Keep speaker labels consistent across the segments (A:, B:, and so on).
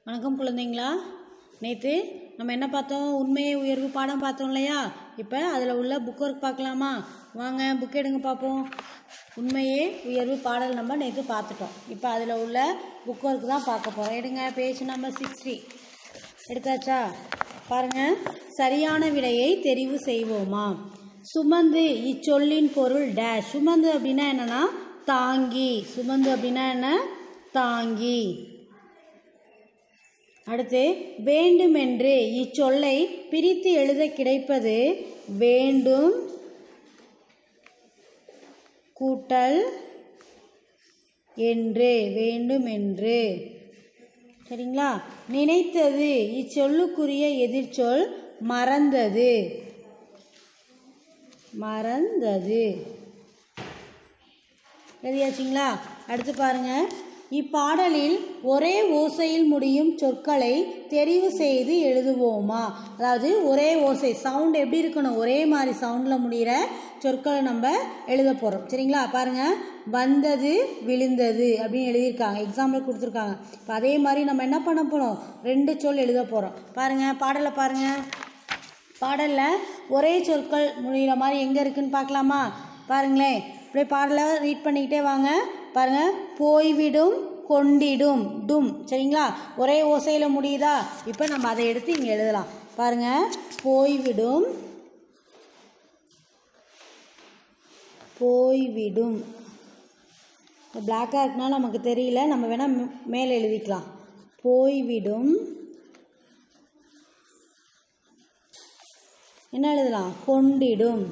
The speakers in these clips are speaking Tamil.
A: வணக்கம் குழந்தைங்களா நேற்று நம்ம என்ன பார்த்தோம் உண்மையை உயர்வு பாடம் பார்த்தோம் இல்லையா இப்போ அதில் உள்ள புக் ஒர்க் பார்க்கலாமா வாங்க புக் எடுங்க பார்ப்போம் உண்மையே உயர்வு பாடல் நம்ம நேற்று பார்த்துட்டோம் இப்போ அதில் உள்ள புக் ஒர்க் தான் பார்க்க போகிறோம் எடுங்க பேஜ் நம்பர் சிக்ஸ்டி எடுத்தாச்சா பாருங்க சரியான விடையை தெரிவு செய்வோமா சுமந்து இச்சொல்லின் பொருள் டேஷ் சுமந்து அப்படின்னா என்னன்னா தாங்கி சுமந்து அப்படின்னா என்ன தாங்கி அடுத்து வேண்டுமென்று இச்சொல்லை பிரித்து எழுத கிடைப்பது வேண்டும் கூட்டல் என்று வேண்டும் என்று சரிங்களா நினைத்தது இச்சொல்லுக்குரிய எதிர்ச்சொல் மறந்தது மறந்தது எழுதியாச்சுங்களா அடுத்து பாருங்க இப்பாடலில் ஒரே ஓசையில் முடியும் சொற்களை தெரிவு செய்து எழுதுவோமா அதாவது ஒரே ஓசை சவுண்ட் எப்படி இருக்கணும் ஒரே மாதிரி சவுண்டில் முடிகிற சொற்களை நம்ம எழுத போகிறோம் சரிங்களா பாருங்க வந்தது விழுந்தது அப்படின்னு எழுதியிருக்காங்க எக்ஸாம்பிள் கொடுத்துருக்காங்க இப்போ அதே மாதிரி நம்ம என்ன பண்ண போகிறோம் ரெண்டு சொல் எழுத போகிறோம் பாருங்க பாடலை பாருங்க பாடலில் ஒரே சொற்கள் முடிகிற மாதிரி எங்கே இருக்குன்னு பார்க்கலாமா பாருங்களேன் அப்படியே பாடலை ரீட் பண்ணிக்கிட்டே வாங்க பாருங்க போய்விடும் கொண்டிடும் டும் சரிங்களா ஒரே ஓசையில் முடியுதா இப்போ நம்ம அதை எடுத்து இங்கே எழுதலாம் பாருங்க போய்விடும் போய்விடும் பிளாக்காக இருக்குனால நமக்கு தெரியல நம்ம வேணால் மேலே எழுதிக்கலாம் போய்விடும் என்ன எழுதலாம் கொண்டிடும்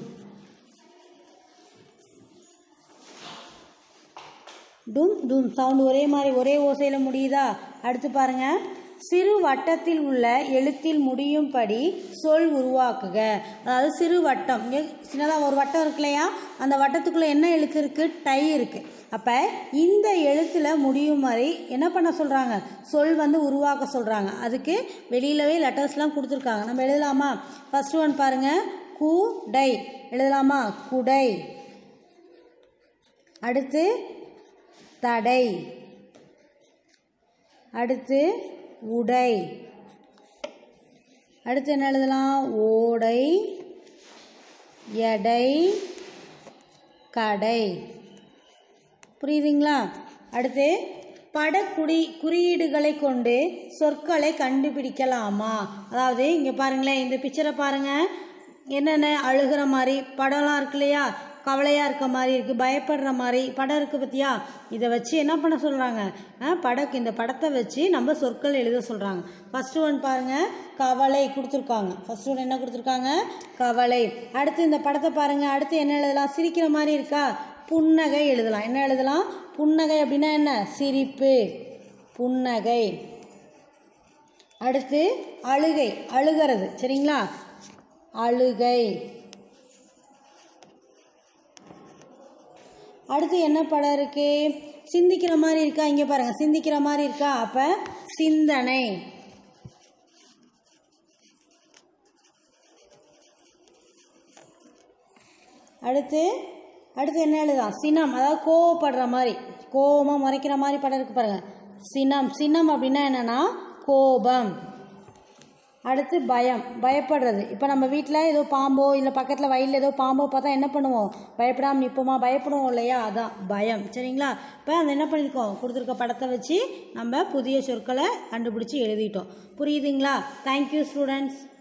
A: டும் டும் சவுண்ட் ஒரே மாதிரி ஒரே ஓசையில் முடியுதா அடுத்து பாருங்க சிறு வட்டத்தில் உள்ள எழுத்தில் முடியும்படி சொல் உருவாக்குக அதாவது சிறு வட்டம் இங்கே சின்னதாக ஒரு வட்டம் இருக்கு இல்லையா அந்த வட்டத்துக்குள்ளே என்ன எழுத்து இருக்குது டை இருக்குது அப்போ இந்த எழுத்தில் முடியும் மாதிரி என்ன பண்ண சொல்கிறாங்க சொல் வந்து உருவாக்க சொல்கிறாங்க அதுக்கு வெளியிலவே லெட்டர்ஸ்லாம் கொடுத்துருக்காங்க நம்ம எழுதலாமா ஃபர்ஸ்ட் ஒன் பாருங்கள் கு டை எழுதலாமா குடை அடுத்து தடை அடுத்து உடை அடுத்து என்ன எழுதலாம் ஓடை எடை கடை புரியுதுங்களா அடுத்து படக்குடி குறியீடுகளை கொண்டு சொற்களை கண்டுபிடிக்கலாமா அதாவது இங்கே பாருங்களேன் இந்த பிக்சரை பாருங்கள் என்னென்ன அழுகிற மாதிரி படம்லாம் இருக்கு இல்லையா கவலையாக இருக்க மாதிரி இருக்குது பயப்படுற மாதிரி படம் இருக்குது பற்றியா இதை வச்சு என்ன பண்ண சொல்கிறாங்க படக்கு இந்த படத்தை வச்சு நம்ம சொற்கள் எழுத சொல்கிறாங்க ஃபஸ்ட்டு ஒன் பாருங்கள் கவலை கொடுத்துருக்காங்க ஃபஸ்ட் ஒன் என்ன கொடுத்துருக்காங்க கவலை அடுத்து இந்த படத்தை பாருங்கள் அடுத்து என்ன எழுதலாம் சிரிக்கிற மாதிரி இருக்கா புன்னகை எழுதலாம் என்ன எழுதலாம் புன்னகை அப்படின்னா என்ன சிரிப்பு புன்னகை அடுத்து அழுகை அழுகிறது சரிங்களா அழுகை அடுத்து என்ன படம் இருக்கு சிந்திக்கிற மாதிரி இருக்கா இங்கே பாருங்க சிந்திக்கிற மாதிரி இருக்கா அப்ப சிந்தனை அடுத்து அடுத்து என்ன எழுதலாம் சினம் அதாவது கோவப்படுற மாதிரி கோவமாக முறைக்கிற மாதிரி படம் இருக்கு பாருங்க சினம் சினம் அப்படின்னா என்னன்னா கோபம் அடுத்து பயம் பயப்படுறது இப்போ நம்ம வீட்டில் ஏதோ பாம்போ இல்லை பக்கத்தில் வயலில் ஏதோ பாம்போ பார்த்தா என்ன பண்ணுவோம் பயப்படாமல் நிற்போமா பயப்படுவோம் இல்லையா அதான் பயம் சரிங்களா இப்போ அந்த என்ன பண்ணியிருக்கோம் கொடுத்துருக்க படத்தை வச்சு நம்ம புதிய சொற்களை கண்டுபிடிச்சி எழுதிட்டோம் புரியுதுங்களா தேங்க்யூ ஸ்டூடெண்ட்ஸ்